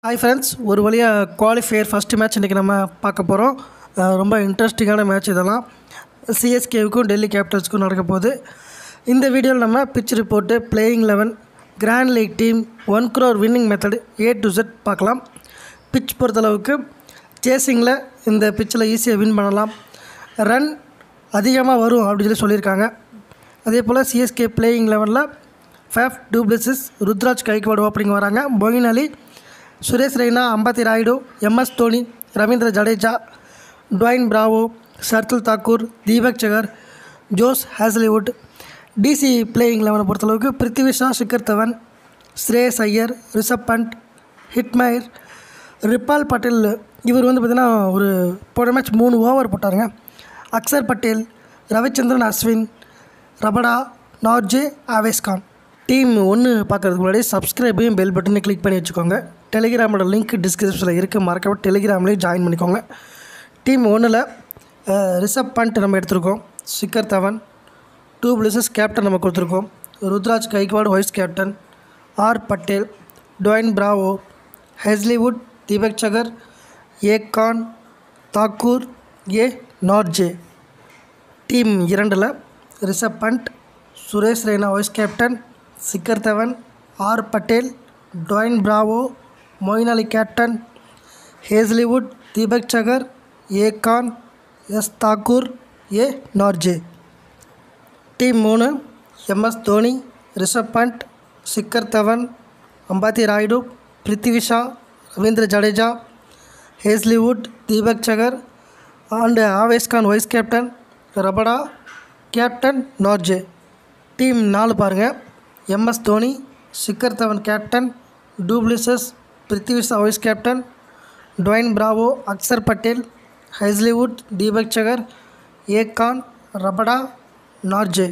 hi friends ஒரு வழியாக qualifier first match இன்றைக்கி நம்ம பார்க்க போகிறோம் ரொம்ப இன்ட்ரெஸ்டிங்கான மேட்ச் இதெல்லாம் சிஎஸ்கேவுக்கும் டெல்லி கேபிட்டல்ஸ்க்கும் நடக்க போகுது இந்த வீடியோவில் நம்ம pitch report playing eleven grand league team one crore winning method A to Z பார்க்கலாம் பிச் பொறுத்தளவுக்கு சேசிங்கில் இந்த பிச்சில் ஈஸியாக வின் பண்ணலாம் ரன் அதிகமாக வரும் அப்படின்னு சொல்லி சொல்லியிருக்காங்க அதே போல் சிஎஸ்கே பிளேயிங் லெவனில் Faf du Plessis Ruturaj Gaikwad opening வராங்க Moeen Ali Suresh Raina Ambati Rayudu MS Dhoni Ravindra Jadeja Dwayne Bravo Shardul Thakur Deepak Chahar Josh Hazlewood DC playing லெவனை பொறுத்தளவுக்கு பிருத்திவி ஷா ஷிகர் தவன் ஸ்ரேயஸ் ஐயர் ரிஷப் பண்ட் ஹிட்மயர் ரிப்பால் பட்டேல் இவர் வந்து பார்த்திங்கன்னா ஒரு போன மேட்ச் மூணு ஓவர் போட்டாருங்க Axar Patel Ravichandran Ashwin Rabada Nortje Avesh Khan team ஒன்று பார்க்குறதுக்கு முன்னாடி சப்ஸ்கிரைபையும் பெல் பட்டனை கிளிக் பண்ணி வச்சுக்கோங்க டெலிகிராமோட லிங்க் டிஸ்கிரிப்ஷனில் இருக்குது மறக்காம டெலிகிராம்லேயும் ஜாயின் பண்ணிக்கோங்க டீம் ஒன்றில் ரிஷப் பண்ட் நம்ம எடுத்திருக்கோம் Shikhar Dhawan du Plessis captain நம்ம கொடுத்துருக்கோம் Ruturaj Gaikwad vice captain R Patel Dwayne Bravo Hazlewood Deepak Chahar A Khan Thakur A Nortje team இரண்டில் Rishabh Pant Suresh Raina vice captain Shikhar Dhawan R Patel Dwayne Bravo Moeen Ali captain Hazlewood Deepak Chahar A Khan S Thakur A Nortje team மூணு எம்எஸ் தோனி ரிஷப் பண்ட் சிக்கர் தவன் அம்பாத்தி ராயுடு பிருத்திவி ஷா ரவீந்திர ஜடேஜா ஹேஸ்லிவுட் தீபக் சகர் and Avesh Khan vice captain Rabada captain Nortje team நாலு பாருங்கள் M S Dhoni Shikhar Dhawan captain du Plessis Prithvi Shaw vice captain Dwayne Bravo Axar Patel Hazlewood Deepak Chahar ஏகான் Rabada Nortje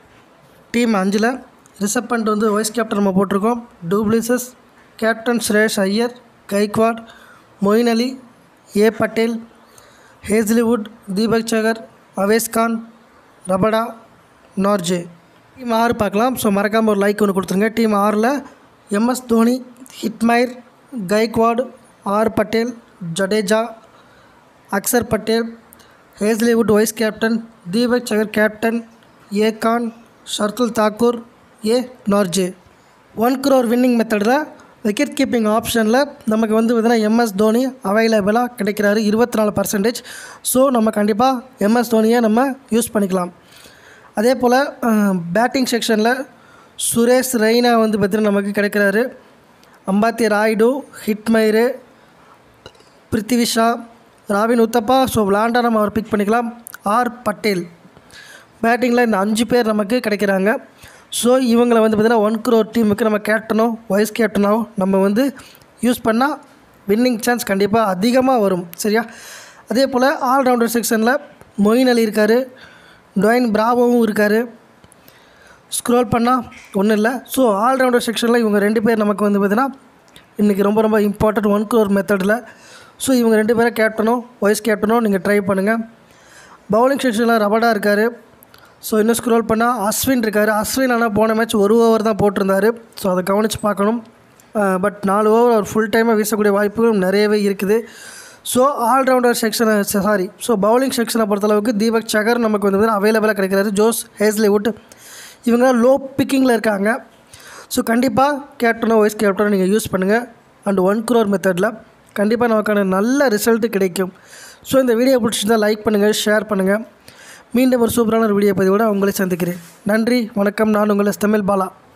team அஞ்சில் ரிஷப் பண்ட் வந்து vice captain நம்ம போட்டிருக்கோம் du Plessis captain Suresh Iyer Gaikwad Moeen Ali A Patel Hazlewood Deepak Chahar Avesh Khan Rabada Nortje team ஆறு பார்க்கலாம் ஸோ மறக்காமல் ஒரு லைக் ஒன்று கொடுத்துருங்க டீம் ஆறில் MS Dhoni Hetmyer Gaikwad R Patel Jadeja Axar Patel Hazlewood vice captain Deepak Chahar captain A Khan Shardul Thakur A Nortje one crore winning மெத்தடில் விக்கெட் கீப்பிங் ஆப்ஷனில் நமக்கு வந்து பார்த்தீங்கன்னா எம்எஸ் தோனி அவைலபிளாக கிடைக்கிறாரு இருபத்தி நாலு பர்சன்டேஜ் ஸோ நம்ம கண்டிப்பாக எம்எஸ் தோனியை நம்ம யூஸ் பண்ணிக்கலாம் அதே போல் பேட்டிங் செக்ஷனில் சுரேஷ் ரெய்னா வந்து பார்த்தீங்கன்னா நமக்கு கிடைக்கிறாரு அம்பாத்தி ராய்டு ஹிட்மயிரு பிருத்திவி ஷா ராவின் உத்தப்பா ஸோ விளாண்டா நம்ம அவர் பிக் பண்ணிக்கலாம் ஆர் பட்டேல் பேட்டிங்கில் இந்த அஞ்சு பேர் நமக்கு கிடைக்கிறாங்க ஸோ இவங்களை வந்து பார்த்திங்கன்னா ஒன் க்ரோர் டீமுக்கு நம்ம கேப்டனோ வைஸ் கேப்டனோ நம்ம வந்து யூஸ் பண்ணால் வின்னிங் சான்ஸ் கண்டிப்பாக அதிகமாக வரும் சரியா அதே போல் ஆல்ரவுண்டர் செக்ஷனில் மொயின் அலி இருக்கார் டொயின் பிராவோவும் இருக்கார் ஸ்க்ரோல் பண்ணால் ஒன்றும் இல்லை ஸோ ஆல்ரவுண்டர் செக்ஷனில் இவங்க ரெண்டு பேர் நமக்கு வந்து பார்த்திங்கன்னா இன்றைக்கி ரொம்ப ரொம்ப இம்பார்ட்டண்ட் ஒன் க்ரோர் மெத்தடில் ஸோ இவங்க ரெண்டு பேரும் கேப்டனோ வைஸ் கேப்டனோ நீங்கள் ட்ரை பண்ணுங்கள் பவுலிங் செக்ஷனில் ரபடா இருக்கார் ஸோ இன்னும் ஸ்க்ரோல் பண்ணால் அஸ்வின் இருக்கார் அஸ்வின் ஆனால் போன மேட்ச் ஒரு ஓவர் தான் போட்டிருந்தார் ஸோ அதை கவனித்து பார்க்கணும் பட் நாலு ஓவர் அவர் ஃபுல் டைமாக வீசக்கூடிய வாய்ப்புகளும் நிறையவே இருக்குது ஸோ ஆல்ரவுண்டர் செக்ஷனை சாரி ஸோ பவுலிங் செக்ஷனை பொறுத்தளவுக்கு தீபக் சகர் நமக்கு வந்து அவைலபிளாக கிடைக்கிறாரு ஜோஸ் ஹேஸ்லிவுட் இவங்க லோ பிக்கிங்கில் இருக்காங்க ஸோ கண்டிப்பாக கேப்டனோ வைஸ் கேப்டனோ நீங்கள் யூஸ் பண்ணுங்கள் அண்ட் ஒன் க்ரோர் மெத்தடில் கண்டிப்பாக நமக்கான நல்ல ரிசல்ட்டு கிடைக்கும் ஸோ இந்த வீடியோ பிடிச்சிருந்தால் லைக் பண்ணுங்கள் ஷேர் பண்ணுங்கள் மீண்டும் ஒரு சூப்பரான ஒரு வீடியோ பதிவோடு உங்களை சந்திக்கிறேன் நன்றி வணக்கம் நான் உங்கள் தமிழ் பாலா